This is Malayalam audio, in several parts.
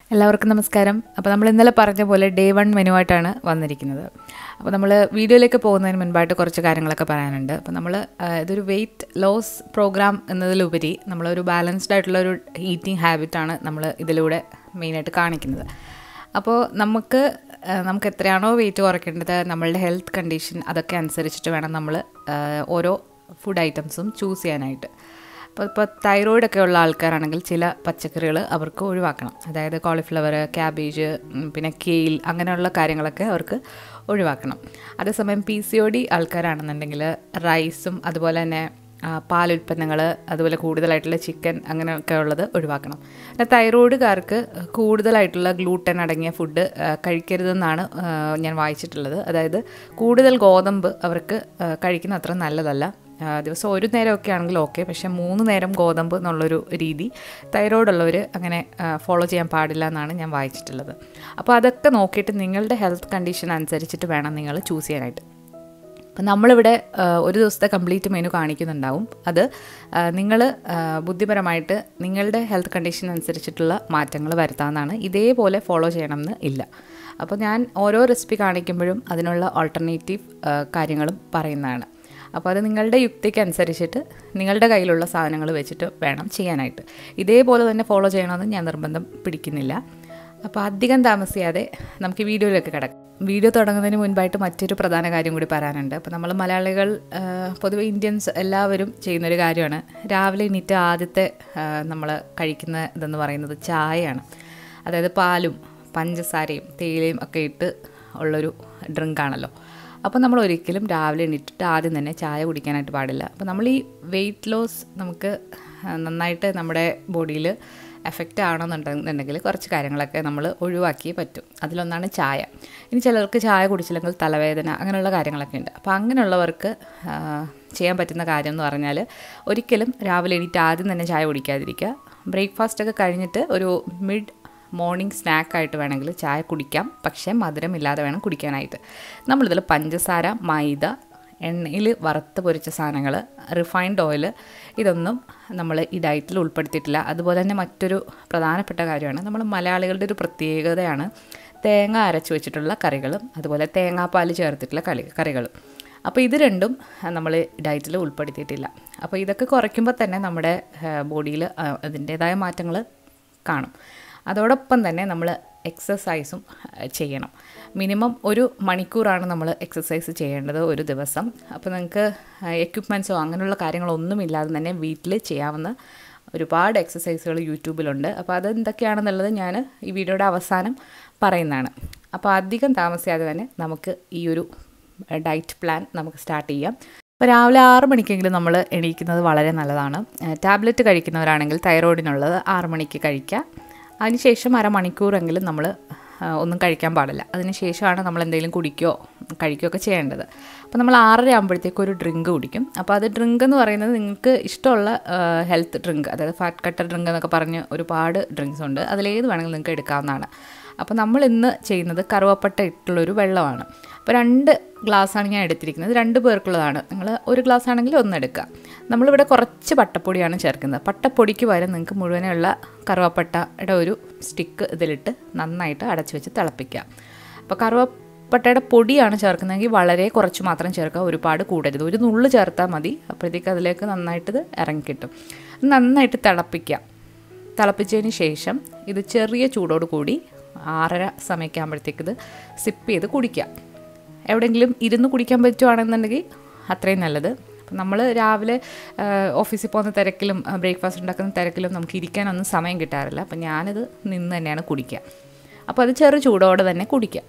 എല്ലാവർക്കും നമസ്കാരം അപ്പോൾ നമ്മൾ ഇന്നലെ പറഞ്ഞ പോലെ ഡേ വൺ മെനു ആയിട്ടാണ് വന്നിരിക്കുന്നത് അപ്പോൾ നമ്മൾ വീഡിയോയിലേക്ക് പോകുന്നതിന് മുൻപായിട്ട് കുറച്ച് കാര്യങ്ങളൊക്കെ പറയാനുണ്ട് അപ്പോൾ നമ്മൾ ഇതൊരു വെയിറ്റ് ലോസ് പ്രോഗ്രാം എന്നതിലുപരി നമ്മളൊരു ബാലൻസ്ഡ് ആയിട്ടുള്ള ഒരു ഈറ്റിംഗ് ഹാബിറ്റാണ് നമ്മൾ ഇതിലൂടെ മെയിനായിട്ട് കാണിക്കുന്നത് അപ്പോൾ നമുക്ക് ആ, നമുക്ക് എത്രയാണോ വെയിറ്റ് കുറയ്ക്കേണ്ടത് നമ്മളുടെ ഹെൽത്ത് കണ്ടീഷൻ അതൊക്കെ അനുസരിച്ചിട്ട് വേണം നമ്മൾ ഓരോ ഫുഡ് ഐറ്റംസും ചൂസ് ചെയ്യാനായിട്ട് അപ്പോൾ ഇപ്പോൾ തൈറോയിഡൊക്കെ ഉള്ള ആൾക്കാരാണെങ്കിൽ ചില പച്ചക്കറികൾ അവർക്ക് ഒഴിവാക്കണം അതായത് കോളിഫ്ലവർ ക്യാബേജ് ഉം, പിന്നെ കെയിൽ അങ്ങനെയുള്ള കാര്യങ്ങളൊക്കെ അവർക്ക് ഒഴിവാക്കണം അതേസമയം പി സി ഒ ഡി ആൾക്കാരാണെന്നുണ്ടെങ്കിൽ റൈസും അതുപോലെ തന്നെ ആ, പാലുൽപ്പന്നങ്ങൾ അതുപോലെ കൂടുതലായിട്ടുള്ള ചിക്കൻ അങ്ങനെയൊക്കെ ഉള്ളത് ഒഴിവാക്കണം പിന്നെ തൈറോയിഡുകാർക്ക് കൂടുതലായിട്ടുള്ള ഗ്ലൂട്ടൻ അടങ്ങിയ ഫുഡ് ആ, കഴിക്കരുതെന്നാണ് ആ, ഞാൻ വായിച്ചിട്ടുള്ളത് അതായത് കൂടുതൽ ഗോതമ്പ് അവർക്ക് ആ, കഴിക്കുന്ന അത്ര നല്ലതല്ല ആ, ദിവസം ഒരു നേരമൊക്കെ ആണെങ്കിൽ ഓക്കെ പക്ഷേ മൂന്ന് നേരം ഗോതമ്പ് എന്നുള്ളൊരു രീതി തൈറോയ്ഡ് ഉള്ളവർ അങ്ങനെ ഫോളോ ചെയ്യാൻ പാടില്ല എന്നാണ് ഞാൻ വായിച്ചിട്ടുള്ളത് അപ്പോൾ അതൊക്കെ നോക്കിയിട്ട് നിങ്ങളുടെ ഹെൽത്ത് കണ്ടീഷൻ അനുസരിച്ചിട്ട് വേണം നിങ്ങൾ ചൂസ് ചെയ്യാനായിട്ട് അപ്പം നമ്മളിവിടെ ആ, ഒരു ദിവസത്തെ കംപ്ലീറ്റ് മെനു കാണിക്കുന്നുണ്ടാവും അത് നിങ്ങൾ ബുദ്ധിപരമായിട്ട് നിങ്ങളുടെ ഹെൽത്ത് കണ്ടീഷൻ അനുസരിച്ചിട്ടുള്ള മാറ്റങ്ങൾ വരുത്താമെന്നാണ് ഇതേപോലെ ഫോളോ ചെയ്യണമെന്ന് ഇല്ല അപ്പോൾ ഞാൻ ഓരോ റെസിപ്പി കാണിക്കുമ്പോഴും അതിനുള്ള ഓൾട്ടർനേറ്റീവ് കാര്യങ്ങളും പറയുന്നതാണ് അപ്പോൾ അത് നിങ്ങളുടെ യുക്തിക്ക് അനുസരിച്ചിട്ട് നിങ്ങളുടെ കയ്യിലുള്ള സാധനങ്ങൾ വെച്ചിട്ട് വേണം ചെയ്യാനായിട്ട് ഇതേപോലെ തന്നെ ഫോളോ ചെയ്യണമെന്ന് ഞാൻ നിർബന്ധം പിടിക്കുന്നില്ല അപ്പോൾ അധികം താമസിയാതെ നമുക്ക് വീഡിയോയിലേക്ക് കിടക്കാം വീഡിയോ തുടങ്ങുന്നതിന് മുൻപായിട്ട് മറ്റൊരു പ്രധാന കാര്യം കൂടി പറയാനുണ്ട് അപ്പോൾ നമ്മൾ മലയാളികൾ ആ, പൊതുവെ ഇന്ത്യൻസ് എല്ലാവരും ചെയ്യുന്നൊരു കാര്യമാണ് രാവിലെ എണീറ്റ് ആദ്യത്തെ നമ്മൾ കഴിക്കുന്ന ഇതെന്ന് പറയുന്നത് ചായയാണ് അതായത് പാലും പഞ്ചസാരയും തേയിലയും ഒക്കെ ഇട്ട് ഉള്ളൊരു ഡ്രിങ്കാണല്ലോ അപ്പോൾ നമ്മൾ ഒരിക്കലും രാവിലെ എണീറ്റിട്ട് ആദ്യം തന്നെ ചായ കുടിക്കാനായിട്ട് പാടില്ല അപ്പോൾ നമ്മൾ ഈ വെയിറ്റ് ലോസ് നമുക്ക് ആ, നന്നായിട്ട് നമ്മുടെ ബോഡിയിൽ എഫക്റ്റ് ആവണമെന്നുണ്ടെന്നുണ്ടെങ്കിൽ കുറച്ച് കാര്യങ്ങളൊക്കെ നമ്മൾ ഒഴിവാക്കിയേ പറ്റും അതിലൊന്നാണ് ചായ ഇനി ചിലർക്ക് ചായ കുടിച്ചില്ലെങ്കിൽ തലവേദന അങ്ങനെയുള്ള കാര്യങ്ങളൊക്കെ ഉണ്ട് അപ്പോൾ അങ്ങനെയുള്ളവർക്ക് ആ, ചെയ്യാൻ പറ്റുന്ന കാര്യം എന്ന് പറഞ്ഞാൽ ഒരിക്കലും രാവിലെ എണീറ്റ് ആദ്യം തന്നെ ചായ കുടിക്കാതിരിക്കുക ബ്രേക്ക്ഫാസ്റ്റ് ഒക്കെ കഴിഞ്ഞിട്ട് ഒരു മിഡ് മോർണിംഗ് സ്നാക്കായിട്ട് വേണമെങ്കിൽ ചായ കുടിക്കാം പക്ഷേ മധുരമില്ലാതെ വേണം കുടിക്കാനായിട്ട് നമ്മളിതിൽ പഞ്ചസാര മൈദ എണ്ണയിൽ വറുത്ത് പൊരിച്ച സാധനങ്ങൾ റിഫൈൻഡ് ഓയിൽ ഇതൊന്നും നമ്മൾ ഈ ഡയറ്റിൽ ഉൾപ്പെടുത്തിയിട്ടില്ല അതുപോലെ തന്നെ മറ്റൊരു പ്രധാനപ്പെട്ട കാര്യമാണ് നമ്മൾ മലയാളികളുടെ ഒരു പ്രത്യേകതയാണ് തേങ്ങ അരച്ച് വെച്ചിട്ടുള്ള കറികളും അതുപോലെ തേങ്ങാപ്പാൽ ചേർത്തിട്ടുള്ള കളി കറികളും അപ്പോൾ ഇത് രണ്ടും നമ്മൾ ഡയറ്റിൽ ഉൾപ്പെടുത്തിയിട്ടില്ല അപ്പോൾ ഇതൊക്കെ കുറയ്ക്കുമ്പോൾ തന്നെ നമ്മുടെ ബോഡിയിൽ അതിൻ്റേതായ മാറ്റങ്ങൾ കാണും അതോടൊപ്പം തന്നെ നമ്മൾ എക്സസൈസും അഹ്, ചെയ്യണം മിനിമം ഒരു മണിക്കൂറാണ് നമ്മൾ എക്സസൈസ് ചെയ്യേണ്ടത് ഒരു ദിവസം അപ്പോൾ നിങ്ങൾക്ക് എക്യുപ്മെൻറ്റ്സോ അങ്ങനെയുള്ള കാര്യങ്ങളൊന്നും ഇല്ലാതെ തന്നെ വീട്ടിൽ ചെയ്യാവുന്ന ഒരുപാട് എക്സസൈസുകൾ യൂട്യൂബിലുണ്ട് അപ്പോൾ അത് എന്തൊക്കെയാണെന്നുള്ളത് ഞാൻ ഈ വീഡിയോയുടെ അവസാനം പറയുന്നതാണ് അപ്പോൾ അധികം താമസിയാതെ തന്നെ നമുക്ക് ഈ ഒരു ഡയറ്റ് പ്ലാൻ നമുക്ക് സ്റ്റാർട്ട് ചെയ്യാം അപ്പോൾ രാവിലെ ആറ് മണിക്കെങ്കിലും നമ്മൾ എണീക്കുന്നത് വളരെ നല്ലതാണ് ടാബ്ലറ്റ് കഴിക്കുന്നവരാണെങ്കിൽ തൈറോയിഡിനുള്ളത് ആറ് മണിക്ക് കഴിക്കുക അതിനുശേഷം അരമണിക്കൂറെങ്കിലും നമ്മൾ ഒന്നും കഴിക്കാൻ പാടില്ല അതിനുശേഷമാണ് നമ്മൾ എന്തെങ്കിലും കുടിക്കുകയോ കഴിക്കുകയോ ഒക്കെ ചെയ്യേണ്ടത് അപ്പോൾ നമ്മൾ ആറര ആകുമ്പോഴത്തേക്ക് ഒരു ഡ്രിങ്ക് കുടിക്കും അപ്പോൾ അത് ഡ്രിങ്ക് എന്ന് പറയുന്നത് നിങ്ങൾക്ക് ഇഷ്ടമുള്ള ഹെൽത്ത് ഡ്രിങ്ക് അതായത് ഫാറ്റ് കട്ടർ ഡ്രിങ്ക് എന്നൊക്കെ പറഞ്ഞ് ഒരുപാട് ഡ്രിങ്ക്സ് ഉണ്ട് അതിലേത് വേണമെങ്കിലും നിങ്ങൾക്ക് എടുക്കാവുന്നതാണ് അപ്പോൾ നമ്മൾ ഇന്ന് ചെയ്യുന്നത് കറുവപ്പട്ട ഇട്ടുള്ളൊരു വെള്ളമാണ് അപ്പോൾ രണ്ട് ഗ്ലാസ്സാണ് ഞാൻ എടുത്തിരിക്കുന്നത് രണ്ട് പേർക്കുള്ളതാണ് നിങ്ങൾ ഒരു ഗ്ലാസ് ആണെങ്കിൽ ഒന്ന് എടുക്കുക നമ്മളിവിടെ കുറച്ച് പട്ടപ്പൊടിയാണ് ചേർക്കുന്നത് പട്ടപ്പൊടിക്ക് പകരം നിങ്ങൾക്ക് മുഴുവനുള്ള കറുവപ്പട്ടയുടെ ഒരു സ്റ്റിക്ക് ഇതിലിട്ട് നന്നായിട്ട് അടച്ചു വെച്ച് തിളപ്പിക്കുക അപ്പോൾ കറുവപ്പട്ടയുടെ പൊടിയാണ് ചേർക്കുന്നതെങ്കിൽ വളരെ കുറച്ച് മാത്രം ചേർക്കുക ഒരുപാട് കൂടരുത് ഒരു നുള്ള് ചേർത്താൽ മതി അപ്പോഴത്തേക്ക് അതിലേക്ക് നന്നായിട്ട് ഇത് ഇറങ്ങിക്കിട്ടും നന്നായിട്ട് തിളപ്പിക്കുക തിളപ്പിച്ചതിന് ശേഷം ഇത് ചെറിയ ചൂടോട് കൂടി ആറര സമയമൊക്കെ ആകുമ്പോഴത്തേക്ക് ഇത് സിപ്പ് ചെയ്ത് കുടിക്കുക എവിടെയെങ്കിലും ഇരുന്ന് കുടിക്കാൻ പറ്റുവാണെന്നുണ്ടെങ്കിൽ അത്രയും നല്ലത് അപ്പം നമ്മൾ രാവിലെ ആ, ഓഫീസിൽ പോകുന്ന തിരക്കിലും ബ്രേക്ക്ഫാസ്റ്റ് ഉണ്ടാക്കുന്ന തിരക്കിലും നമുക്ക് ഇരിക്കാനൊന്നും സമയം കിട്ടാറില്ല അപ്പം ഞാനിത് നിന്ന് തന്നെയാണ് കുടിക്കുക അപ്പോൾ അത് ചെറു ചൂടോടെ തന്നെ കുടിക്കുക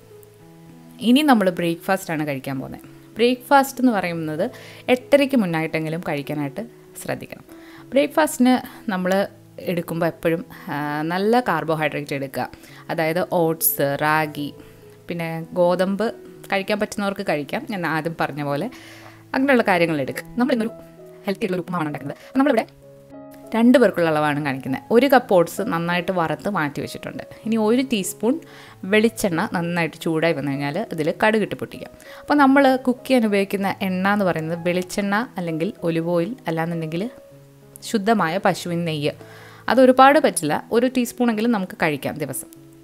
ഇനി നമ്മൾ ബ്രേക്ക്ഫാസ്റ്റാണ് കഴിക്കാൻ പോകുന്നത് ബ്രേക്ക്ഫാസ്റ്റ് എന്ന് പറയുന്നത് എട്ടരയ്ക്ക് മുന്നായിട്ടെങ്കിലും കഴിക്കാനായിട്ട് ശ്രദ്ധിക്കണം ബ്രേക്ക്ഫാസ്റ്റിന് നമ്മൾ എടുക്കുമ്പോൾ എപ്പോഴും ആ, നല്ല കാർബോഹൈഡ്രേറ്റ് എടുക്കുക അതായത് ഓട്സ് റാഗി പിന്നെ ഗോതമ്പ് കഴിക്കാൻ പറ്റുന്നവർക്ക് കഴിക്കാം ഞാൻ ആദ്യം പറഞ്ഞ പോലെ അങ്ങനെയുള്ള കാര്യങ്ങൾ എടുക്കുക നമ്മളിന്നൊരു ഹെൽത്തി ഉള്ള ഒരു ഉപ്പുമാവാണ് ഉണ്ടാക്കുന്നത് അപ്പോൾ നമ്മളിവിടെ രണ്ട് പേർക്കുള്ള അളവാണ് കാണിക്കുന്നത് ഒരു കപ്പ് ഓട്സ് നന്നായിട്ട് വറുത്ത് മാറ്റി വെച്ചിട്ടുണ്ട് ഇനി ഒരു ടീസ്പൂൺ വെളിച്ചെണ്ണ നന്നായിട്ട് ചൂടായി വന്നു കഴിഞ്ഞാൽ ഇതിൽ കടുകിട്ട് പൊട്ടിക്കാം അപ്പോൾ നമ്മൾ കുക്ക് ചെയ്യാൻ ഉപയോഗിക്കുന്ന എണ്ണ എന്ന് പറയുന്നത് വെളിച്ചെണ്ണ അല്ലെങ്കിൽ ഒലിവ് ഓയിൽ അല്ലാന്നുണ്ടെങ്കിൽ ശുദ്ധമായ പശുവിൻ നെയ്യ് അത് ഒരുപാട് പറ്റില്ല ഒരു ടീസ്പൂണെങ്കിലും നമുക്ക് കഴിക്കാം ദിവസം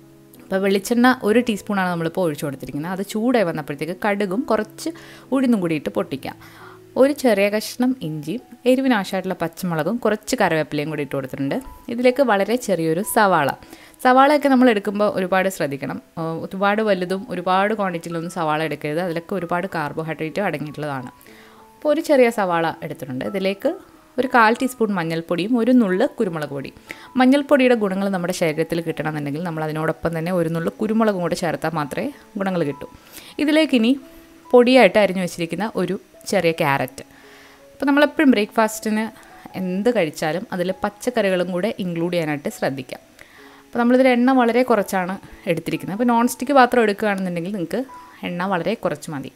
അപ്പോൾ വെളിച്ചെണ്ണ ഒരു ടീസ്പൂണാണ് നമ്മളിപ്പോൾ ഒഴിച്ചു കൊടുത്തിരിക്കുന്നത് അത് ചൂടായി വന്നപ്പോഴത്തേക്ക് കടുകും കുറച്ച് ഉഴുന്നും കൂടിയിട്ട് പൊട്ടിക്കാം ഒരു ചെറിയ കഷ്ണം ഇഞ്ചിയും എരിവിനാവശ്യമായിട്ടുള്ള പച്ചമുളകും കുറച്ച് കറിവേപ്പിലയും കൂടി ഇട്ട് കൊടുത്തിട്ടുണ്ട് ഇതിലേക്ക് വളരെ ചെറിയൊരു സവാള സവാളയൊക്കെ നമ്മൾ എടുക്കുമ്പോൾ ഒരുപാട് ശ്രദ്ധിക്കണം ആ, ഒരുപാട് വലുതും ഒരുപാട് ക്വാണ്ടിറ്റിയിലൊന്നും സവാള എടുക്കരുത് അതിലൊക്കെ ഒരുപാട് കാർബോഹൈഡ്രേറ്റ് അടങ്ങിയിട്ടുള്ളതാണ് അപ്പോൾ ഒരു ചെറിയ സവാള എടുത്തിട്ടുണ്ട് ഇതിലേക്ക് ഒരു കാൽ ടീസ്പൂൺ മഞ്ഞൾപ്പൊടിയും ഒരു നുള്ള് കുരുമുളക് പൊടി മഞ്ഞൾപ്പൊടിയുടെ ഗുണങ്ങൾ നമ്മുടെ ശരീരത്തിൽ കിട്ടണമെന്നുണ്ടെങ്കിൽ നമ്മൾ അതിനോടൊപ്പം തന്നെ ഒരു നുള്ള് കുരുമുളകും കൂടെ ചേർത്താൽ മാത്രമേ ഗുണങ്ങൾ കിട്ടൂ ഇതിലേക്ക് ഇനി പൊടിയായിട്ട് അരിഞ്ഞു വെച്ചിരിക്കുന്ന ഒരു ചെറിയ ക്യാരറ്റ് അപ്പോൾ നമ്മളെപ്പോഴും ബ്രേക്ക്ഫാസ്റ്റിന് എന്ത് കഴിച്ചാലും അതിൽ പച്ചക്കറികളും കൂടെ ഇൻക്ലൂഡ് ചെയ്യാനായിട്ട് ശ്രദ്ധിക്കാം അപ്പോൾ നമ്മളിതിൽ എണ്ണ വളരെ കുറച്ചാണ് എടുത്തിരിക്കുന്നത് അപ്പോൾ നോൺ സ്റ്റിക്ക് പാത്രം എടുക്കുകയാണെന്നുണ്ടെങ്കിൽ നിങ്ങൾക്ക് എണ്ണ വളരെ കുറച്ച് മതി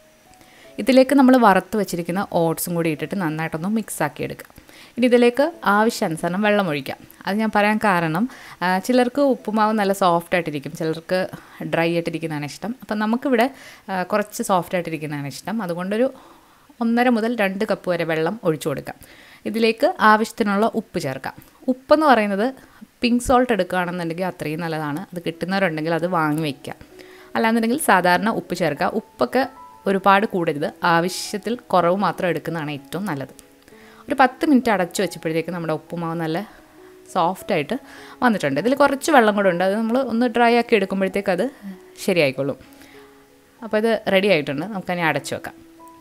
ഇതിലേക്ക് നമ്മൾ വറുത്ത് വെച്ചിരിക്കുന്ന ഓട്സും കൂടി ഇട്ടിട്ട് നന്നായിട്ടൊന്ന് മിക്സ് ആക്കി എടുക്കാം ഇനി ഇതിലേക്ക് ആവശ്യാനുസരണം വെള്ളം ഒഴിക്കാം അത് ഞാൻ പറയാൻ കാരണം ആ, ചിലർക്ക് ഉപ്പുമാവ് നല്ല സോഫ്റ്റ് ആയിട്ടിരിക്കും ചിലർക്ക് ഡ്രൈ ആയിട്ടിരിക്കുന്നതാണ് ഇഷ്ടം അപ്പം നമുക്കിവിടെ ആ, കുറച്ച് സോഫ്റ്റ് ആയിട്ടിരിക്കുന്നതാണ് ഇഷ്ടം അതുകൊണ്ടൊരു ഒന്നര മുതൽ രണ്ട് കപ്പ് വരെ വെള്ളം ഒഴിച്ചു കൊടുക്കാം ഇതിലേക്ക് ആവശ്യത്തിനുള്ള ഉപ്പ് ചേർക്കാം ഉപ്പെന്ന് പറയുന്നത് പിങ്ക് സോൾട്ട് എടുക്കുകയാണെന്നുണ്ടെങ്കിൽ അത്രയും നല്ലതാണ് അത് കിട്ടുന്നവരുണ്ടെങ്കിൽ അത് വാങ്ങി വയ്ക്കുക അല്ലാന്നുണ്ടെങ്കിൽ സാധാരണ ഉപ്പ് ചേർക്കുക ഉപ്പൊക്കെ ഒരുപാട് കൂടരുത് ആവശ്യത്തിൽ കുറവ് മാത്രം എടുക്കുന്നതാണ് ഏറ്റവും നല്ലത് ഒരു പത്ത് മിനിറ്റ് അടച്ചു വെച്ചപ്പോഴത്തേക്ക് നമ്മുടെ ഉപ്പുമാവ് നല്ല സോഫ്റ്റായിട്ട് വന്നിട്ടുണ്ട് ഇതിൽ കുറച്ച് വെള്ളം കൂടെ ഉണ്ട് അത് നമ്മൾ ഒന്ന് ഡ്രൈ ആക്കി എടുക്കുമ്പോഴത്തേക്ക് അത് ശരിയായിക്കോളും അപ്പോൾ ഇത് റെഡി ആയിട്ടുണ്ട് നമുക്കതിനെ അടച്ചു വെക്കാം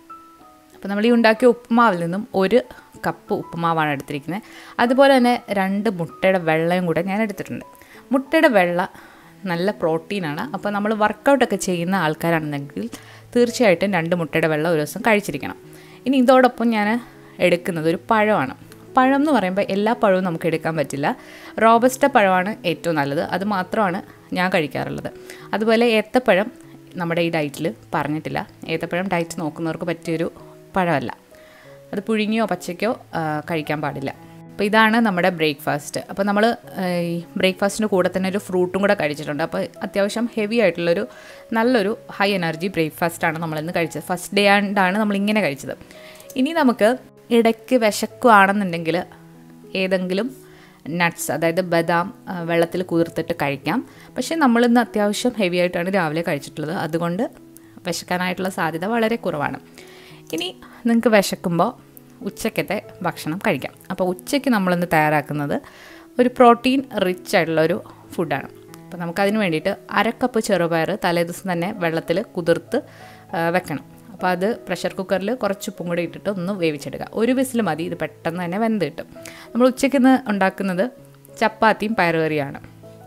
അപ്പോൾ നമ്മൾ ഈ ഉണ്ടാക്കിയ ഉപ്പുമാവിൽ നിന്നും ഒരു കപ്പ് ഉപ്പുമാവാണ് എടുത്തിരിക്കുന്നത് അതുപോലെ തന്നെ രണ്ട് മുട്ടയുടെ വെള്ളയും കൂടെ ഞാൻ എടുത്തിട്ടുണ്ട് മുട്ടയുടെ വെള്ള നല്ല പ്രോട്ടീനാണ് അപ്പോൾ നമ്മൾ വർക്കൗട്ടൊക്കെ ചെയ്യുന്ന ആൾക്കാരാണെന്നെങ്കിൽ തീർച്ചയായിട്ടും രണ്ട് മുട്ടയുടെ വെള്ളം ഒരു ദിവസം കഴിച്ചിരിക്കണം ഇനി ഇതോടൊപ്പം ഞാൻ എടുക്കുന്നത് ഒരു പഴമാണ് പഴം എന്ന് പറയുമ്പോൾ എല്ലാ പഴവും നമുക്ക് എടുക്കാൻ പറ്റില്ല റോബസ്റ്റ പഴമാണ് ഏറ്റവും നല്ലത് അത് മാത്രമാണ് ഞാൻ കഴിക്കാറുള്ളത് അതുപോലെ ഏത്തപ്പഴം നമ്മുടെ ഈ ഡയറ്റിൽ പറഞ്ഞിട്ടില്ല ഏത്തപ്പഴം ഡയറ്റ് നോക്കുന്നവർക്ക് പറ്റിയൊരു പഴമല്ല അത് പുഴുങ്ങിയോ പച്ചയ്ക്കോ ആ, കഴിക്കാൻ പാടില്ല അപ്പോൾ ഇതാണ് നമ്മുടെ ബ്രേക്ക്ഫാസ്റ്റ് അപ്പോൾ നമ്മൾ ഈ ബ്രേക്ക്ഫാസ്റ്റിൻ്റെ കൂടെ തന്നെ ഒരു ഫ്രൂട്ടും കൂടെ കഴിച്ചിട്ടുണ്ട് അപ്പോൾ അത്യാവശ്യം ഹെവി ആയിട്ടുള്ളൊരു നല്ലൊരു ഹൈ എനർജി ബ്രേക്ക്ഫാസ്റ്റാണ് നമ്മളിന്ന് കഴിച്ചത് ഫസ്റ്റ് ഡേ ആണ്ടാണ് നമ്മളിങ്ങനെ കഴിച്ചത് ഇനി നമുക്ക് ഇടയ്ക്ക് വിശക്കുകയാണെന്നുണ്ടെങ്കിൽ ഏതെങ്കിലും നട്ട്സ് അതായത് ബദാം ആ, വെള്ളത്തിൽ കുതിർത്തിട്ട് കഴിക്കാം പക്ഷേ നമ്മളിന്ന് അത്യാവശ്യം ഹെവി ആയിട്ടാണ് രാവിലെ കഴിച്ചിട്ടുള്ളത് അതുകൊണ്ട് വിശക്കാനായിട്ടുള്ള സാധ്യത വളരെ കുറവാണ് ഇനി നിങ്ങൾക്ക് വിശക്കുമ്പോൾ ഉച്ചക്കത്തെ ഭക്ഷണം കഴിക്കാം അപ്പോൾ ഉച്ചയ്ക്ക് നമ്മളിന്ന് തയ്യാറാക്കുന്നത് ഒരു പ്രോട്ടീൻ റിച്ച് ആയിട്ടുള്ള ഒരു ഫുഡാണ് അപ്പോൾ നമുക്കതിന് വേണ്ടിയിട്ട് അരക്കപ്പ് ചെറുപയർ തലേദിവസം തന്നെ വെള്ളത്തിൽ കുതിർത്ത് ആ, വെക്കണം അപ്പോൾ അത് പ്രഷർ കുക്കറിൽ കുറച്ച് ഉപ്പും കൂടി ഇട്ടിട്ട് ഒന്ന് വേവിച്ചെടുക്കുക ഒരു വിസിൽ മതി ഇത് പെട്ടെന്ന് തന്നെ വെന്ത് കിട്ടും നമ്മൾ ഉച്ചയ്ക്ക് ഇന്ന് ഉണ്ടാക്കുന്നത് ചപ്പാത്തിയും പയറുകറിയാണ്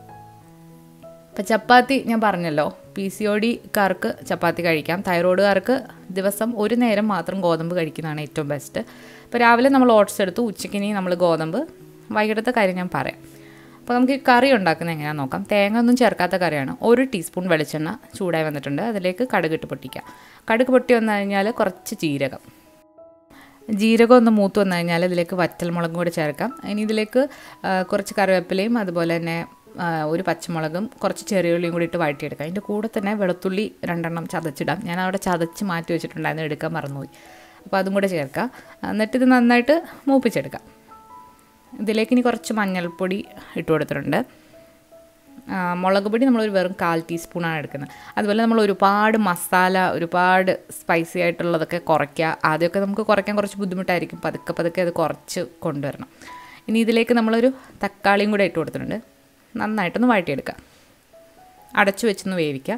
അപ്പം ചപ്പാത്തി ഞാൻ പറഞ്ഞല്ലോ പി സി ഒ ഡിക്കാർക്ക് ചപ്പാത്തി കഴിക്കാം തൈറോയ്ഡുകാർക്ക് ദിവസം ഒരു നേരം മാത്രം ഗോതമ്പ് കഴിക്കുന്നതാണ് ഏറ്റവും ബെസ്റ്റ് അപ്പോൾ രാവിലെ നമ്മൾ ഓട്സ് എടുത്തു ഉച്ചയ്ക്കിനി നമ്മൾ ഗോതമ്പ് വൈകിട്ടത്തെ കാര്യം ഞാൻ പറയാം അപ്പോൾ നമുക്ക് ഈ കറി ഉണ്ടാക്കുന്നത് എങ്ങനെയാണെന്ന് നോക്കാം തേങ്ങ ഒന്നും ചേർക്കാത്ത കറിയാണ് ഒരു ടീസ്പൂൺ വെളിച്ചെണ്ണ ചൂടായി വന്നിട്ടുണ്ട് അതിലേക്ക് കടുകിട്ട് പൊട്ടിക്കുക കടുക് പൊട്ടി വന്നു കഴിഞ്ഞാൽ കുറച്ച് ജീരകം ജീരകം ഒന്ന് മൂത്ത് വന്നു കഴിഞ്ഞാൽ ഇതിലേക്ക് വറ്റൽമുളകും കൂടി ചേർക്കാം ഇനി ഇതിലേക്ക് ആ, കുറച്ച് കറിവേപ്പിലയും അതുപോലെ തന്നെ ആ, ഒരു പച്ചമുളകും കുറച്ച് ചെറിയുള്ളിയും കൂടി ഇട്ട് വഴറ്റിയെടുക്കാം അതിൻ്റെ കൂടെ തന്നെ വെളുത്തുള്ളി രണ്ടെണ്ണം ചതച്ചിടാം ഞാൻ അവിടെ ചതച്ച് മാറ്റി വെച്ചിട്ടുണ്ടായിരുന്നു എടുക്കാൻ മറന്നുപോയി അപ്പോൾ അതും കൂടെ ചേർക്കാം എന്നിട്ട് ഇത് നന്നായിട്ട് മൂപ്പിച്ചെടുക്കാം ഇതിലേക്ക് ഇനി കുറച്ച് മഞ്ഞൾപ്പൊടി ഇട്ട് കൊടുത്തിട്ടുണ്ട് ആ, മുളക് പൊടി നമ്മളൊരു വെറും കാൽ ടീസ്പൂണാണ് എടുക്കുന്നത് അതുപോലെ നമ്മൾ ഒരുപാട് മസാല ഒരുപാട് സ്പൈസി ആയിട്ടുള്ളതൊക്കെ കുറയ്ക്കുക ആദ്യമൊക്കെ നമുക്ക് കുറയ്ക്കാൻ കുറച്ച് ബുദ്ധിമുട്ടായിരിക്കും പതുക്കെ പതുക്കെ അത് കുറച്ച് കൊണ്ടുവരണം ഇനി ഇതിലേക്ക് നമ്മളൊരു തക്കാളിയും കൂടെ ഇട്ട് കൊടുത്തിട്ടുണ്ട് നന്നായിട്ടൊന്ന് വഴറ്റിയെടുക്കുക അടച്ചു വെച്ചൊന്ന് വേവിക്കുക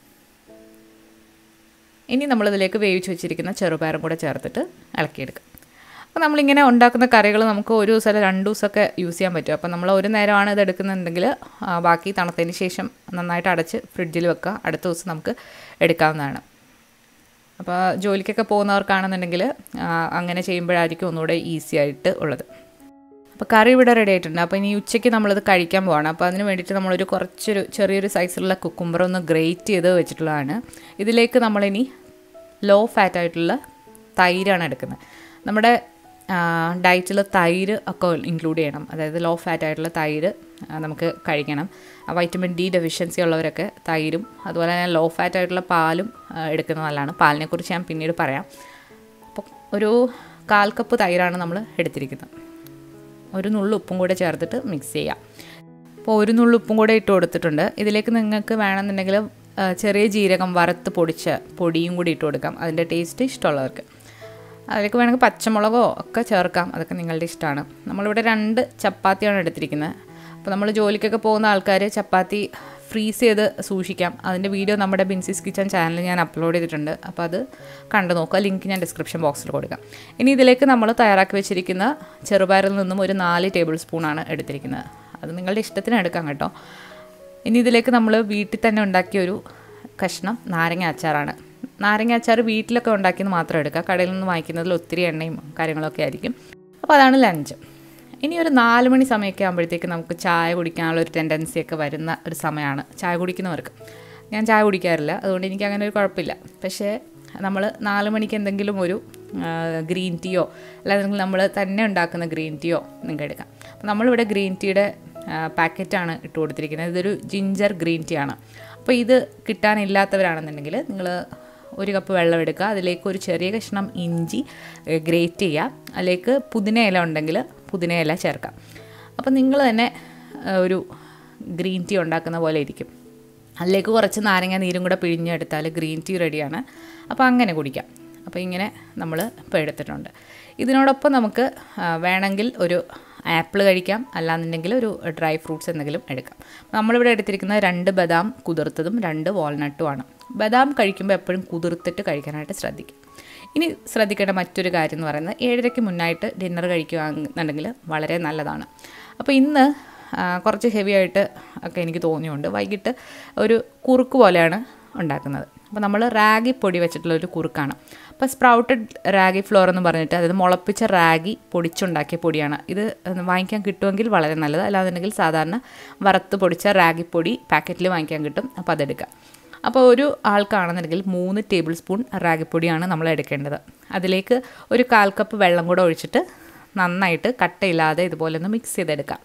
ഇനി നമ്മളിതിലേക്ക് വേവിച്ച് വെച്ചിരിക്കുന്ന ചെറുപയറും കൂടെ ചേർത്തിട്ട് ഇളക്കിയെടുക്കുക അപ്പോൾ നമ്മളിങ്ങനെ ഉണ്ടാക്കുന്ന കറികൾ നമുക്ക് ഒരു ദിവസം അല്ല രണ്ട് ദിവസമൊക്കെ യൂസ് ചെയ്യാൻ പറ്റും അപ്പോൾ നമ്മൾ ഒരു നേരമാണ് ഇത് എടുക്കുന്നുണ്ടെങ്കിൽ ആ, ബാക്കി തണുത്തതിന് ശേഷം നന്നായിട്ട് അടച്ച് ഫ്രിഡ്ജിൽ വെക്കുക അടുത്ത ദിവസം നമുക്ക് എടുക്കാവുന്നതാണ് അപ്പോൾ ജോലിക്കൊക്കെ പോകുന്നവർക്കാണെന്നുണ്ടെങ്കിൽ ആ, അങ്ങനെ ചെയ്യുമ്പോഴായിരിക്കും ഒന്നുകൂടെ ഈസി ആയിട്ട് ഉള്ളത് അപ്പോൾ കറി ഇവിടെ റെഡി ആയിട്ടുണ്ട് അപ്പോൾ ഇനി ഉച്ചയ്ക്ക് നമ്മളിത് കഴിക്കാൻ പോവാണ് അപ്പോൾ അതിന് വേണ്ടിയിട്ട് നമ്മളൊരു കുറച്ചൊരു ചെറിയൊരു സൈസിലുള്ള കുക്കുംബർ ഒന്ന് ഗ്രേറ്റ് ചെയ്ത് വെച്ചിട്ടുള്ളതാണ് ഇതിലേക്ക് നമ്മളിനി ലോ ഫാറ്റ് ആയിട്ടുള്ള തൈരാണ് എടുക്കുന്നത് നമ്മുടെ ഡയറ്റിൽ തൈര് ഒക്കെ ഇൻക്ലൂഡ് ചെയ്യണം അതായത് ലോ ഫാറ്റ് ആയിട്ടുള്ള തൈര് ആ, നമുക്ക് കഴിക്കണം ആ, വൈറ്റമിൻ ഡി ഡെഫിഷ്യൻസി ഉള്ളവരൊക്കെ തൈരും അതുപോലെ തന്നെ ലോ ഫാറ്റ് ആയിട്ടുള്ള പാലും ആ, എടുക്കുന്നത് നല്ലതാണ് പാലിനെക്കുറിച്ച് ഞാൻ പിന്നീട് പറയാം അപ്പോൾ ഒരു കാൽ കപ്പ് തൈരാണ് നമ്മൾ എടുത്തിരിക്കുന്നത് ഒരു നുള്ളു ഉപ്പും കൂടെ ചേർത്തിട്ട് മിക്സ് ചെയ്യാം അപ്പോൾ അപ്പോൾ ഒരു നുള്ളു ഉപ്പും കൂടെ ഇട്ട് കൊടുത്തിട്ടുണ്ട് ഇതിലേക്ക് നിങ്ങൾക്ക് വേണമെന്നുണ്ടെങ്കിൽ ആ, ചെറിയ ജീരകം വറുത്ത് പൊടിച്ച പൊടിയും കൂടി ഇട്ട് കൊടുക്കാം അതിൻ്റെ ടേസ്റ്റ് ഇഷ്ടമുള്ളവർക്ക് അതിലേക്ക് വേണമെങ്കിൽ പച്ചമുളകോ ഒക്കെ ചേർക്കാം അതൊക്കെ നിങ്ങളുടെ ഇഷ്ടമാണ് നമ്മളിവിടെ രണ്ട് ചപ്പാത്തിയാണ് എടുത്തിരിക്കുന്നത് അപ്പോൾ നമ്മൾ ജോലിക്കൊക്കെ പോകുന്ന ആൾക്കാർ ചപ്പാത്തി ഫ്രീസ് ചെയ്ത് സൂക്ഷിക്കാം അതിൻ്റെ വീഡിയോ നമ്മുടെ ബിൻസിസ് കിച്ചൺ ചാനലിൽ ഞാൻ അപ്ലോഡ് ചെയ്തിട്ടുണ്ട് അപ്പോൾ അത് കണ്ടു നോക്കുക ലിങ്ക് ഞാൻ ഡിസ്ക്രിപ്ഷൻ ബോക്സിൽ കൊടുക്കാം ഇനി ഇതിലേക്ക് നമ്മൾ തയ്യാറാക്കി വെച്ചിരിക്കുന്ന ചെറുപയറിൽ നിന്നും ഒരു നാല് ടേബിൾ സ്പൂണാണ് എടുത്തിരിക്കുന്നത് അത് നിങ്ങളുടെ ഇഷ്ടത്തിന് എടുക്കാം കേട്ടോ ഇനി ഇതിലേക്ക് നമ്മൾ വീട്ടിൽ തന്നെ ഉണ്ടാക്കിയ ഒരു കഷ്ണം നാരങ്ങ അച്ചാറാണ് നാരങ്ങ അച്ചാർ വീട്ടിലൊക്കെ ഉണ്ടാക്കിയത് മാത്രം എടുക്കുക കടയിൽ നിന്ന് വാങ്ങിക്കുന്നതിൽ ഒത്തിരി എണ്ണയും കാര്യങ്ങളൊക്കെ ആയിരിക്കും അപ്പോൾ അതാണ് ലഞ്ച് ഇനി ഒരു നാല് മണി സമയമൊക്കെ ആകുമ്പോഴത്തേക്ക് നമുക്ക് ചായ കുടിക്കാനുള്ള ഒരു ടെൻഡൻസി ഒക്കെ വരുന്ന ഒരു സമയമാണ് ചായ കുടിക്കുന്നവർക്ക് ഞാൻ ചായ കുടിക്കാറില്ല അതുകൊണ്ട് എനിക്ക് അങ്ങനെ ഒരു കുഴപ്പമില്ല പക്ഷേ നമ്മൾ നാല് മണിക്ക് എന്തെങ്കിലും ഒരു ഗ്രീൻ ടീയോ അല്ലെങ്കിൽ നമ്മൾ തന്നെ ഉണ്ടാക്കുന്ന ഗ്രീൻ ടീയോ നിങ്ങൾക്ക് എടുക്കാം അപ്പോൾ നമ്മളിവിടെ ഗ്രീൻ ടീയുടെ പാക്കറ്റാണ് ഇട്ട് കൊടുത്തിരിക്കുന്നത് ഇതൊരു ജിഞ്ചർ ഗ്രീൻ ടീ ആണ് അപ്പോൾ ഇത് കിട്ടാനില്ലാത്തവരാണെന്നുണ്ടെങ്കിൽ നിങ്ങൾ ഒരു കപ്പ് വെള്ളം എടുക്കുക അതിലേക്ക് ഒരു ചെറിയ കഷ്ണം ഇഞ്ചി ഗ്രേറ്റ് ചെയ്യുക അതിലേക്ക് പുതിന ഇല ഉണ്ടെങ്കിൽ പുതിന ഇല ചേർക്കാം അപ്പോൾ നിങ്ങൾ തന്നെ ആ, ഒരു ഗ്രീൻ ടീ ഉണ്ടാക്കുന്ന പോലെ ഇരിക്കും അതിലേക്ക് കുറച്ച് നാരങ്ങ നീരും കൂടെ പിഴിഞ്ഞെടുത്താൽ ഗ്രീൻ ടീ റെഡിയാണ് അപ്പോൾ അങ്ങനെ കുടിക്കാം അപ്പോൾ ഇങ്ങനെ നമ്മൾ ഇപ്പോൾ എടുത്തിട്ടുണ്ട് ഇതിനോടൊപ്പം നമുക്ക് ആ, വേണമെങ്കിൽ ഒരു ആപ്പിൾ കഴിക്കാം അല്ലാന്നുണ്ടെങ്കിൽ ഒരു ഡ്രൈ ഫ്രൂട്ട്സ് എന്തെങ്കിലും എടുക്കാം നമ്മളിവിടെ എടുത്തിരിക്കുന്നത് രണ്ട് ബദാം കുതിർത്തതും രണ്ട് വാൾനട്ടുമാണ് ബദാം കഴിക്കുമ്പോൾ എപ്പോഴും കുതിർത്തിട്ട് കഴിക്കാനായിട്ട് ശ്രദ്ധിക്കും ഇനി ശ്രദ്ധിക്കേണ്ട മറ്റൊരു കാര്യം എന്ന് പറയുന്നത് ഏഴരയ്ക്ക് മുന്നായിട്ട് ഡിന്നർ കഴിക്കുകയാണെന്നുണ്ടെങ്കിൽ വളരെ നല്ലതാണ് അപ്പോൾ ഇന്ന് ആ, കുറച്ച് ഹെവി ആയിട്ട് ഒക്കെ എനിക്ക് തോന്നിയുണ്ട് വൈകിട്ട് ഒരു കുറുക്ക് പോലെയാണ് ഉണ്ടാക്കുന്നത് അപ്പോൾ നമ്മൾ റാഗി പൊടി വെച്ചിട്ടുള്ള ഒരു കുറുക്കാണ് അപ്പോൾ സ്പ്രൗട്ടഡ് റാഗി ഫ്ലോർ എന്ന് പറഞ്ഞിട്ട് അതായത് മുളപ്പിച്ച റാഗി പൊടിച്ചുണ്ടാക്കിയ പൊടിയാണ് ഇത് വാങ്ങിക്കാൻ കിട്ടുമെങ്കിൽ വളരെ നല്ലത് അല്ലാന്നുണ്ടെങ്കിൽ സാധാരണ വറുത്ത് പൊടിച്ച റാഗി പൊടി പാക്കറ്റിൽ വാങ്ങിക്കാൻ കിട്ടും അപ്പോൾ അതെടുക്കാം അപ്പോൾ ഒരു ആൾക്കാണെന്നുണ്ടെങ്കിൽ മൂന്ന് ടേബിൾ സ്പൂൺ റാഗിപ്പൊടിയാണ് നമ്മൾ എടുക്കേണ്ടത് അതിലേക്ക് ഒരു കാൽ കപ്പ് വെള്ളം കൂടെ ഒഴിച്ചിട്ട് നന്നായിട്ട് കട്ടയില്ലാതെ ഇതുപോലെ ഒന്ന് മിക്സ് ചെയ്തെടുക്കാം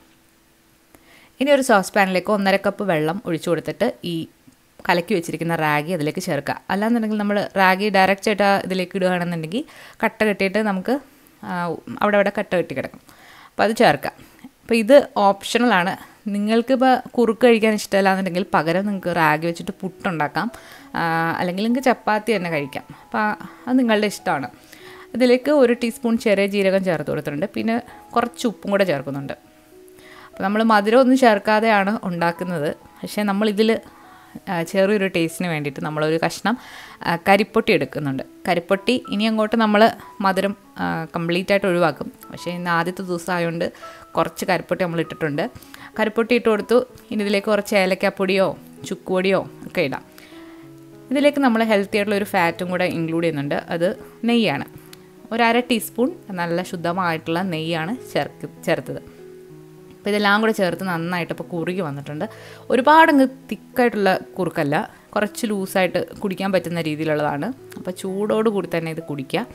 ഇനി ഒരു സോസ് പാനിലേക്ക് ഒന്നര കപ്പ് വെള്ളം ഒഴിച്ചു കൊടുത്തിട്ട് ഈ കലക്കി വെച്ചിരിക്കുന്ന റാഗി അതിലേക്ക് ചേർക്കുക അല്ലാന്നുണ്ടെങ്കിൽ നമ്മൾ റാഗി ഡയറക്റ്റ് ആയിട്ട് ആ ഇതിലേക്ക് ഇടുകയാണെന്നുണ്ടെങ്കിൽ കട്ട കെട്ടിയിട്ട് നമുക്ക് ആ, അവിടെ അവിടെ കട്ട കെട്ടി കിടക്കും അപ്പോൾ അത് ചേർക്കാം അപ്പോൾ ഇത് ഓപ്ഷണലാണ് നിങ്ങൾക്കിപ്പോൾ കുറുക്ക് കഴിക്കാൻ ഇഷ്ടമല്ല എന്നുണ്ടെങ്കിൽ പകരം നിങ്ങൾക്ക് റാഗി വെച്ചിട്ട് പുട്ടുണ്ടാക്കാം ആ, അല്ലെങ്കിൽ നിങ്ങൾക്ക് ചപ്പാത്തി തന്നെ കഴിക്കാം അപ്പോൾ ആ- അത് നിങ്ങളുടെ ഇഷ്ടമാണ് ഇതിലേക്ക് ഒരു ടീസ്പൂൺ ചെറിയ ജീരകം ചേർത്ത് കൊടുത്തിട്ടുണ്ട് പിന്നെ കുറച്ച് ഉപ്പും കൂടെ ചേർക്കുന്നുണ്ട് അപ്പോൾ നമ്മൾ മധുരം ഒന്നും ചേർക്കാതെയാണ് ഉണ്ടാക്കുന്നത് പക്ഷേ നമ്മളിതിൽ ചെറിയൊരു ടേസ്റ്റിന് വേണ്ടിയിട്ട് നമ്മളൊരു കഷ്ണം ആ, കരിപ്പൊട്ടി എടുക്കുന്നുണ്ട് കരിപ്പൊട്ടി ഇനി അങ്ങോട്ട് നമ്മൾ മധുരം കംപ്ലീറ്റ് ആയിട്ട് ഒഴിവാക്കും പക്ഷേ ഇന്ന് ആദ്യത്തെ ദിവസം ആയതുകൊണ്ട് കുറച്ച് കരിപ്പൊട്ടി നമ്മൾ ഇട്ടിട്ടുണ്ട് കരിപ്പൊട്ടി ഇട്ട് കൊടുത്തു ഇനി ഇതിലേക്ക് കുറച്ച് ഏലക്കാപ്പൊടിയോ ചുക്കുപൊടിയോ ഒക്കെ ഇടാം ഇതിലേക്ക് നമ്മൾ ഹെൽത്തി ആയിട്ടുള്ള ഒരു ഫാറ്റും കൂടെ ഇൻക്ലൂഡ് ചെയ്യുന്നുണ്ട് അത് നെയ്യാണ് ഒരു അര ടീസ്പൂൺ നല്ല ശുദ്ധമായിട്ടുള്ള നെയ്യാണ് ചേർക്ക് ചേർത്തത് അപ്പോൾ ഇതെല്ലാം കൂടെ ചേർത്ത് നന്നായിട്ട് ഇപ്പോൾ കുറുകി വന്നിട്ടുണ്ട് ഒരുപാട് അങ്ങ് തിക്കായിട്ടുള്ള കുറുക്കല്ല കുറച്ച് ലൂസായിട്ട് കുടിക്കാൻ പറ്റുന്ന രീതിയിലുള്ളതാണ് അപ്പോൾ ചൂടോട് കൂടി തന്നെ ഇത് കുടിക്കുക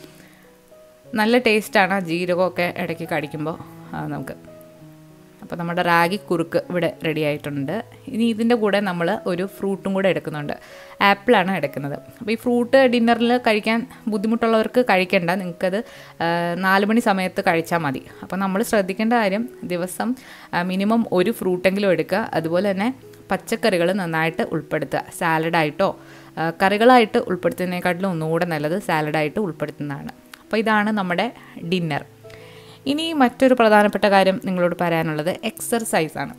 നല്ല ടേസ്റ്റാണ് ആ ജീരകമൊക്കെ ഇടയ്ക്ക് കടിക്കുമ്പോൾ ആ, നമുക്ക് അപ്പോൾ നമ്മുടെ റാഗി കുറുക്ക് ഇവിടെ റെഡി ആയിട്ടുണ്ട് ഇനി ഇതിൻ്റെ കൂടെ നമ്മൾ ഒരു ഫ്രൂട്ടും കൂടെ എടുക്കുന്നുണ്ട് ആപ്പിളാണ് എടുക്കുന്നത് അപ്പോൾ ഈ ഫ്രൂട്ട് ഡിന്നറിൽ കഴിക്കാൻ ബുദ്ധിമുട്ടുള്ളവർക്ക് കഴിക്കേണ്ട നിങ്ങൾക്കത് ആ, നാല് മണി സമയത്ത് കഴിച്ചാൽ മതി അപ്പോൾ നമ്മൾ ശ്രദ്ധിക്കേണ്ട കാര്യം ദിവസം മിനിമം ഒരു ഫ്രൂട്ടെങ്കിലും എടുക്കുക അതുപോലെ തന്നെ പച്ചക്കറികൾ നന്നായിട്ട് ഉൾപ്പെടുത്തുക സാലഡായിട്ടോ ആ, കറികളായിട്ട് ഉൾപ്പെടുത്തുന്നതിനെക്കാട്ടിലും ഒന്നുകൂടെ നല്ലത് സാലഡായിട്ട് ഉൾപ്പെടുത്തുന്നതാണ് അപ്പോൾ ഇതാണ് നമ്മുടെ ഡിന്നർ ഇനി മറ്റൊരു പ്രധാനപ്പെട്ട കാര്യം നിങ്ങളോട് പറയാനുള്ളത് എക്സർസൈസാണ്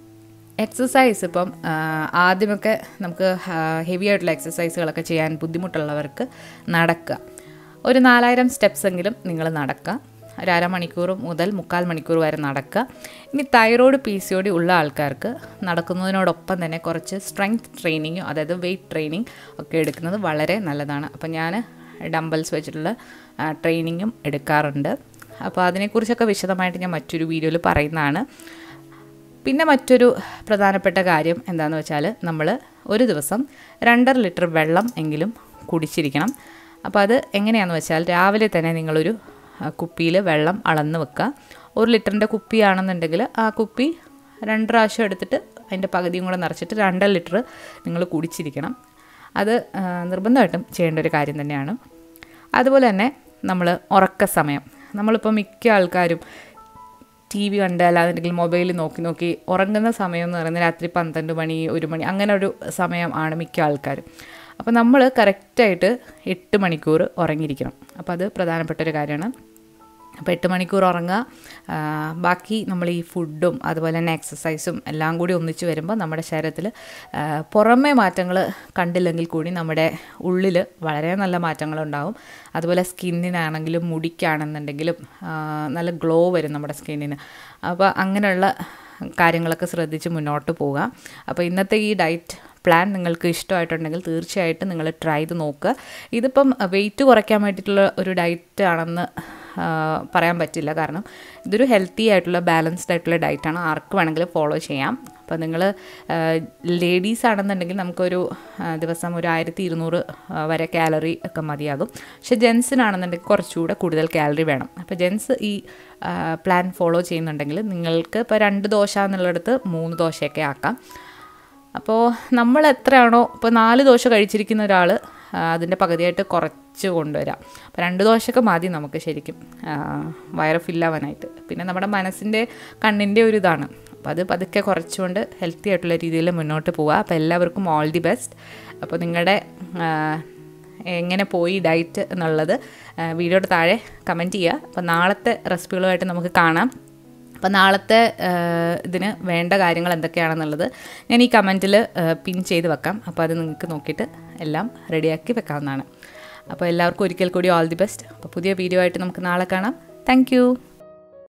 എക്സസൈസ് ഇപ്പം ആ, ആദ്യമൊക്കെ നമുക്ക് ഹെവി ആയിട്ടുള്ള എക്സസൈസുകളൊക്കെ ചെയ്യാൻ ബുദ്ധിമുട്ടുള്ളവർക്ക് നടക്കുക ഒരു നാലായിരം സ്റ്റെപ്സ് എങ്കിലും നിങ്ങൾ നടക്കുക ഒരു അരമണിക്കൂർ മുതൽ മുക്കാൽ മണിക്കൂർ വരെ നടക്കുക ഇനി thyroid P C O D ഉള്ള ആൾക്കാർക്ക് നടക്കുന്നതിനോടൊപ്പം തന്നെ കുറച്ച് സ്ട്രെങ്ത് ട്രെയിനിങ്ങോ അതായത് വെയിറ്റ് ട്രെയിനിങ് ഒക്കെ എടുക്കുന്നത് വളരെ നല്ലതാണ് അപ്പോൾ ഞാൻ ഡംബൽസ് വെച്ചിട്ടുള്ള ട്രെയിനിങ്ങും എടുക്കാറുണ്ട് അപ്പോൾ അതിനെക്കുറിച്ചൊക്കെ വിശദമായിട്ട് ഞാൻ മറ്റൊരു വീഡിയോയിൽ പറയുന്നതാണ് പിന്നെ മറ്റൊരു പ്രധാനപ്പെട്ട കാര്യം എന്താണെന്ന് വെച്ചാൽ നമ്മൾ ഒരു ദിവസം രണ്ടര ലിറ്റർ വെള്ളം എങ്കിലും കുടിച്ചിരിക്കണം അപ്പോൾ അത് എങ്ങനെയാണെന്ന് വെച്ചാൽ രാവിലെ തന്നെ നിങ്ങളൊരു കുപ്പിയിൽ വെള്ളം അളന്ന് വെക്കുക ഒരു ലിറ്ററിൻ്റെ കുപ്പിയാണെന്നുണ്ടെങ്കിൽ ആ കുപ്പി രണ്ട് പ്രാവശ്യം എടുത്തിട്ട് അതിൻ്റെ പകുതിയും കൂടെ നിറച്ചിട്ട് രണ്ടര ലിറ്റർ നിങ്ങൾ കുടിച്ചിരിക്കണം അത് ആ, നിർബന്ധമായിട്ടും ചെയ്യേണ്ട ഒരു കാര്യം തന്നെയാണ് അതുപോലെ തന്നെ നമ്മൾ ഉറക്ക സമയം നമ്മളിപ്പോൾ മിക്ക ആൾക്കാരും ടി വി കണ്ട് അല്ലാന്നുണ്ടെങ്കിൽ മൊബൈൽ നോക്കി നോക്കി ഉറങ്ങുന്ന സമയം എന്ന് പറയുന്നത് രാത്രി പന്ത്രണ്ട് മണി ഒരു മണി അങ്ങനെ ഒരു സമയമാണ് മിക്ക ആൾക്കാരും അപ്പോൾ നമ്മൾ കറക്റ്റായിട്ട് എട്ട് മണിക്കൂർ ഉറങ്ങിയിരിക്കണം അപ്പോൾ അത് പ്രധാനപ്പെട്ട ഒരു കാര്യമാണ് അപ്പോൾ എട്ട് മണിക്കൂർ ഉറങ്ങുക ആ, ബാക്കി നമ്മൾ ഈ ഫുഡും അതുപോലെ തന്നെ എക്സസൈസും എല്ലാം കൂടി ഒന്നിച്ച് വരുമ്പോൾ നമ്മുടെ ശരീരത്തിൽ ആ, പുറമേ മാറ്റങ്ങൾ കണ്ടില്ലെങ്കിൽ കൂടി നമ്മുടെ ഉള്ളിൽ വളരെ നല്ല മാറ്റങ്ങളുണ്ടാവും അതുപോലെ സ്കിന്നിനാണെങ്കിലും മുടിക്കാണെന്നുണ്ടെങ്കിലും ആ, നല്ല ഗ്ലോ വരും നമ്മുടെ സ്കിന്നിന് അപ്പോൾ അങ്ങനെയുള്ള കാര്യങ്ങളൊക്കെ ശ്രദ്ധിച്ച് മുന്നോട്ട് പോവുക അപ്പോൾ ഇന്നത്തെ ഈ ഡയറ്റ് പ്ലാൻ നിങ്ങൾക്ക് ഇഷ്ടമായിട്ടുണ്ടെങ്കിൽ തീർച്ചയായിട്ടും നിങ്ങൾ ട്രൈ ചെയ്ത് നോക്കുക ഇതിപ്പം വെയിറ്റ് കുറയ്ക്കാൻ വേണ്ടിയിട്ടുള്ള ഒരു ഡയറ്റ് ആണെന്ന് ആ, പറയാൻ പറ്റില്ല കാരണം ഇതൊരു ഹെൽത്തി ആയിട്ടുള്ള ബാലൻസ്ഡ് ആയിട്ടുള്ള ഡയറ്റാണ് ആർക്ക് വേണമെങ്കിലും ഫോളോ ചെയ്യാം അപ്പോൾ നിങ്ങൾ ലേഡീസ് ആണെന്നുണ്ടെങ്കിൽ നമുക്കൊരു ആ, ദിവസം ഒരു ആയിരത്തി ഇരുന്നൂറ് വരെ കാലറി ഒക്കെ മതിയാകും പക്ഷെ ജെൻസിനാണെന്നുണ്ടെങ്കിൽ കുറച്ചുകൂടെ കൂടുതൽ കാലറി വേണം അപ്പോൾ ജെൻസ് ഈ പ്ലാൻ ഫോളോ ചെയ്യുന്നുണ്ടെങ്കിൽ നിങ്ങൾക്ക് ഇപ്പോൾ രണ്ട് ദോശ എന്നുള്ളിടത്ത് മൂന്ന് ദോശയൊക്കെ ആക്കാം അപ്പോൾ നമ്മൾ എത്രയാണോ ഇപ്പോൾ നാല് ദോശ കഴിച്ചിരിക്കുന്ന ഒരാൾ അതിൻ്റെ പകുതിയായിട്ട് കുറച്ച് കൊണ്ടുവരാം അപ്പോൾ രണ്ട് ദോശയൊക്കെ മതി നമുക്ക് ശരിക്കും ആ, വയറ് ഫില്ലാവാനായിട്ട് പിന്നെ നമ്മുടെ മനസ്സിൻ്റെ കണ്ണിൻ്റെ ഒരു ഇതാണ് അപ്പോൾ അത് പതുക്കെ കുറച്ചുകൊണ്ട് ഹെൽത്തി ആയിട്ടുള്ള രീതിയിൽ മുന്നോട്ട് പോവുക അപ്പോൾ എല്ലാവർക്കും ഓൾ ദി ബെസ്റ്റ് അപ്പോൾ നിങ്ങളുടെ ആ, എങ്ങനെ പോയി ഡയറ്റ് എന്നുള്ളത് ആ, വീഡിയോയുടെ താഴെ കമൻറ്റ് ചെയ്യുക അപ്പോൾ നാളത്തെ റെസിപ്പികളുമായിട്ട് നമുക്ക് കാണാം അപ്പോൾ നാളത്തെ ആ, ഇതിന് വേണ്ട കാര്യങ്ങൾ എന്തൊക്കെയാണെന്നുള്ളത് ഞാൻ ഈ കമൻറ്റിൽ പിൻ ചെയ്ത് വെക്കാം അപ്പോൾ അത് നിങ്ങൾക്ക് നോക്കിയിട്ട് എല്ലാം റെഡിയാക്കി വെക്കാവുന്നതാണ് അപ്പോൾ എല്ലാവർക്കും ഒരിക്കൽ കൂടി ഓൾ ദി ബെസ്റ്റ് അപ്പോൾ പുതിയ വീഡിയോ ആയിട്ട് നമുക്ക് നാളെ കാണാം താങ്ക്